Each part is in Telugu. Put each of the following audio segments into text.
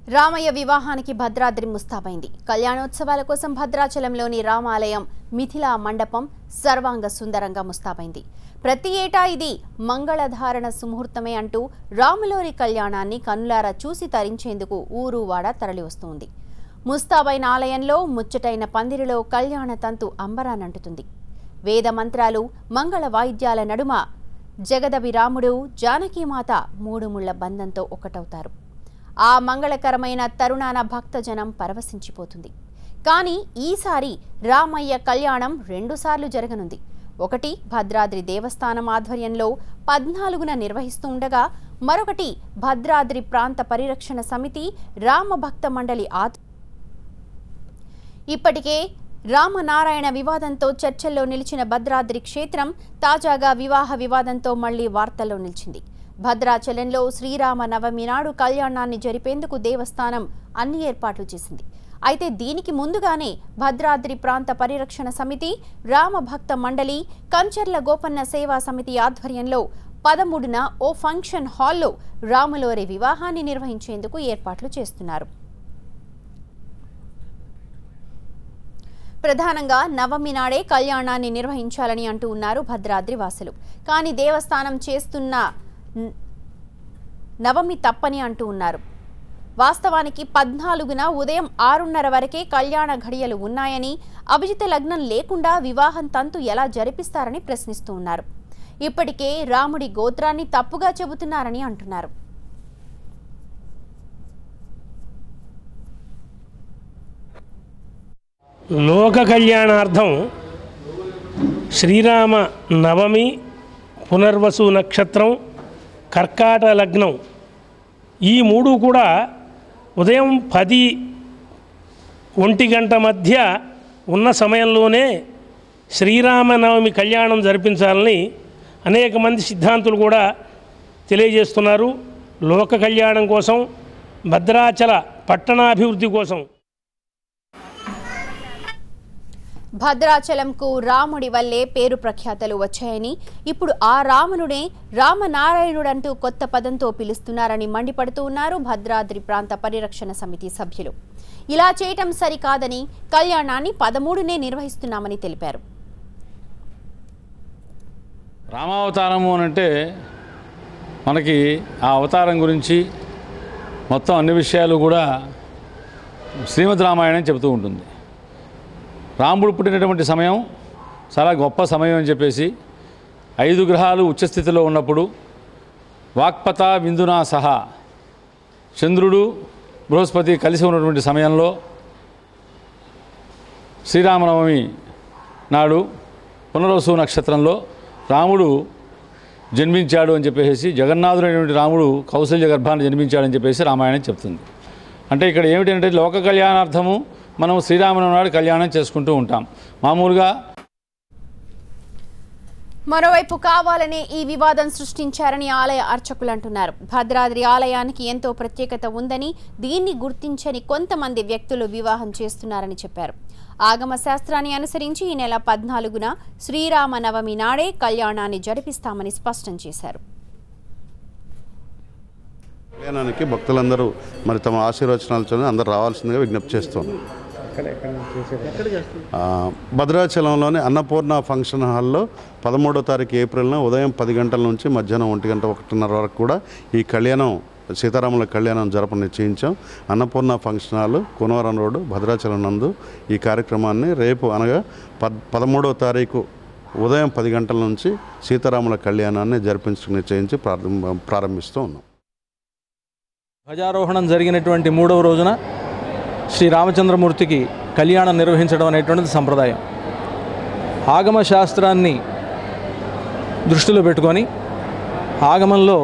రామయ్య వివాహానికి భద్రాద్రి ముస్తాబైంది కళ్యాణోత్సవాల కోసం భద్రాచలంలోని రామాలయం మిథిలా మండపం సర్వాంగ సుందరంగా ముస్తాబైంది ప్రతి ఏటా ఇది మంగళధారణ సుముహూర్తమే అంటూ రాములోరి కళ్యాణాన్ని కన్నులారా చూసి తరించేందుకు ఊరు వాడ తరలివస్తుంది ముస్తాబైన ఆలయంలో ముచ్చటైన పందిరిలో కళ్యాణ తంతు అంబరానంటుతుంది వేద మంత్రాలు మంగళ వాయిద్యాల నడుమ జగదభి రాముడు జానకీమాత మూడు ముళ్ల బంధంతో ఒకటవుతారు ఆ మంగళకరమైన తరుణాన భక్తజనం పరవశించిపోతుంది కానీ ఈసారి రామయ్య కళ్యాణం రెండుసార్లు జరగనుంది ఒకటి భద్రాద్రి దేవస్థానం ఆధ్వర్యంలో పద్నాలుగున నిర్వహిస్తూ ఉండగా మరొకటి భద్రాద్రి ప్రాంత పరిరక్షణ సమితి రామభక్త మండలి ఆధ్వర్యంలో ఇప్పటికే రామనారాయణ వివాదంతో చర్చల్లో నిలిచిన భద్రాద్రి క్షేత్రం తాజాగా వివాహ వివాదంతో మళ్లీ వార్తల్లో నిలిచింది భద్రాచలంలో శ్రీరామ నవమి నాడు కళ్యాణాన్ని జరిపేందుకు దేవస్థానం అన్ని ఏర్పాట్లు చేసింది అయితే దీనికి ముందుగానే భద్రాద్రి ప్రాంత పరిరక్షణ సమితి రామభక్త మండలి కంచర్ల గోపన్న సేవా సమితి ఆధ్వర్యంలో పదమూడున ఓ ఫంక్షన్ హాల్లో రాములోరి వివాహాన్ని నిర్వహించేందుకు ఏర్పాట్లు చేస్తున్నారు ప్రధానంగా నవమి నాడే కళ్యాణాన్ని నిర్వహించాలని అంటూ ఉన్నారు భద్రాద్రి వాసులు కానీ దేవస్థానం చేస్తున్న న- నవమి తప్పని అంటూ ఉన్నారు వాస్తవానికి పద్నాలుగున ఉదయం ఆరున్నర వరకే కళ్యాణ ఘడియలు ఉన్నాయని అభిజిత లగ్నం లేకుండా వివాహం తంతు ఎలా జరిపిస్తారని ప్రశ్నిస్తూ ఉన్నారు ఇప్పటికే రాముడి గోత్రాన్ని తప్పుగా చెబుతున్నారని అంటున్నారు లోక కళ్యాణార్థం శ్రీరామ నవమి పునర్వసు నక్షత్రం కర్కాట లగ్నం ఈ మూడు కూడా ఉదయం పది ఒంటి గంట మధ్య ఉన్న సమయంలోనే శ్రీరామనవమి కళ్యాణం జరిపించాలని అనేక మంది సిద్ధాంతులు కూడా తెలియజేస్తున్నారు లోక కళ్యాణం కోసం భద్రాచల పట్టణాభివృద్ధి కోసం భద్రాచలంకు రాముడి వల్లే పేరు ప్రఖ్యాతలు వచ్చాయని ఇప్పుడు ఆ రామునుడే రామనారాయణుడంటూ కొత్త పదంతో పిలుస్తున్నారని మండిపడుతూ ఉన్నారు భద్రాద్రి ప్రాంత పరిరక్షణ సమితి సభ్యులు ఇలా చేయటం సరికాదని కళ్యాణాన్ని పదమూడునే నిర్వహిస్తున్నామని తెలిపారు రామావతారము అని అంటే మనకి ఆ అవతారం గురించి మొత్తం అన్ని విషయాలు కూడా శ్రీమద్ రామాయణం చెబుతూ ఉంటుంది రాముడు పుట్టినటువంటి సమయం చాలా గొప్ప సమయం అని చెప్పేసి ఐదు గ్రహాలు ఉచ్చస్థితిలో ఉన్నప్పుడు వాక్పత విందునా సహా చంద్రుడు బృహస్పతి కలిసి ఉన్నటువంటి సమయంలో శ్రీరామనవమి నాడు పునర్వసు నక్షత్రంలో రాముడు జన్మించాడు అని చెప్పేసి జగన్నాథుడైనటువంటి రాముడు కౌశల్య గర్భాన్ని జన్మించాడని చెప్పేసి రామాయణం చెప్తుంది అంటే ఇక్కడ ఏమిటంటే లోక కళ్యాణార్థము మనం శ్రీరామనవమి నాడు కళ్యాణం చేసుకుంటూ ఉంటాం మామూలుగా మరోవైపు కావాలనే ఈ వివాదం సృష్టించారని ఆలయ అర్చకులు అంటున్నారు భద్రాద్రి ఆలయానికి ఎంతో ప్రత్యేకత ఉందని దీన్ని గుర్తించని కొంతమంది వ్యక్తులు వివాహం చేస్తున్నారని చెప్పారు ఆగమ శాస్త్రాన్ని అనుసరించి ఈ నెల పద్నాలుగున శ్రీరామ నవమి నాడే కళ్యాణాన్ని జరిపిస్తామని స్పష్టం చేశారు కళ్యాణానికి భక్తులందరూ మరి తమ ఆశీర్వచనాలతో అందరూ రావాల్సిందిగా విజ్ఞప్తి చేస్తున్నాం ఆ, భద్రాచలంలోని అన్నపూర్ణ ఫంక్షన్ హాల్లో పదమూడో తారీఖు ఏప్రిల్న ఉదయం పది గంటల నుంచి మధ్యాహ్నం ఒంటి గంట ఒకటిన్నర వరకు కూడా ఈ కళ్యాణం సీతారాముల కళ్యాణం జరప నిశ్చయించాం Annapurna function hall Kunavaram road Bhadrachalam నందు ఈ కార్యక్రమాన్ని రేపు అనగా పద్ పదమూడవ తారీఖు ఉదయం పది గంటల నుంచి సీతారాముల కళ్యాణాన్ని జరిపించుకు నిశ్చయించి ప్రారంభ ప్రారంభిస్తూ ఉన్నాం ధ్వజారోహణం జరిగినటువంటి మూడవ రోజున శ్రీ రామచంద్రమూర్తికి కళ్యాణం నిర్వహించడం అనేటువంటిది సంప్రదాయం ఆగమ శాస్త్రాన్ని దృష్టిలో పెట్టుకొని ఆగమంలో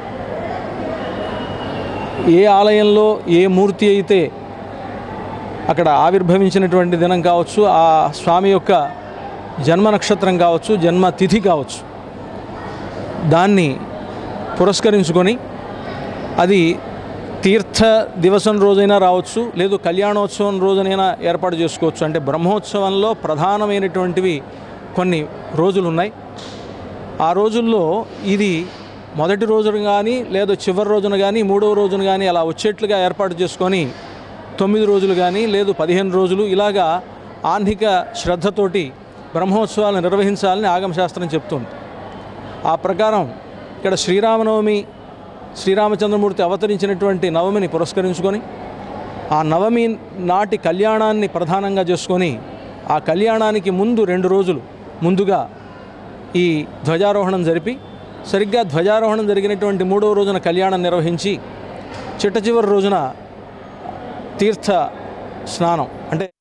ఏ ఆలయంలో ఏ మూర్తి అయితే అక్కడ ఆవిర్భవించినటువంటి దినం కావచ్చు ఆ స్వామి యొక్క జన్మ నక్షత్రం కావచ్చు జన్మ తిథి కావచ్చు దాన్ని పురస్కరించుకొని అది తీర్థ దివసం రోజైనా రావచ్చు లేదు కళ్యాణోత్సవం రోజునైనా ఏర్పాటు చేసుకోవచ్చు అంటే బ్రహ్మోత్సవంలో ప్రధానమైనటువంటివి కొన్ని రోజులు ఉన్నాయి ఆ రోజుల్లో ఇది మొదటి రోజున కానీ లేదా చివరి రోజున కానీ మూడవ రోజున కానీ అలా వచ్చేట్లుగా ఏర్పాటు చేసుకొని తొమ్మిది రోజులు కానీ లేదు పదిహేను రోజులు ఇలాగా ఆన్నిక శ్రద్ధతోటి బ్రహ్మోత్సవాలను నిర్వహించాలని ఆగమశాస్త్రం చెప్తుంది ఆ ప్రకారం ఇక్కడ శ్రీరామనవమి శ్రీరామచంద్రమూర్తి అవతరించినటువంటి నవమిని పురస్కరించుకొని ఆ నవమి నాటి కళ్యాణాన్ని ప్రధానంగా చేసుకొని ఆ కళ్యాణానికి ముందు రెండు రోజులు ముందుగా ఈ ధ్వజారోహణం జరిపి సరిగ్గా ధ్వజారోహణం జరిగినటువంటి మూడవ రోజున కళ్యాణం నిర్వహించి చిట్ట చివరి రోజున తీర్థ స్నానం అంటే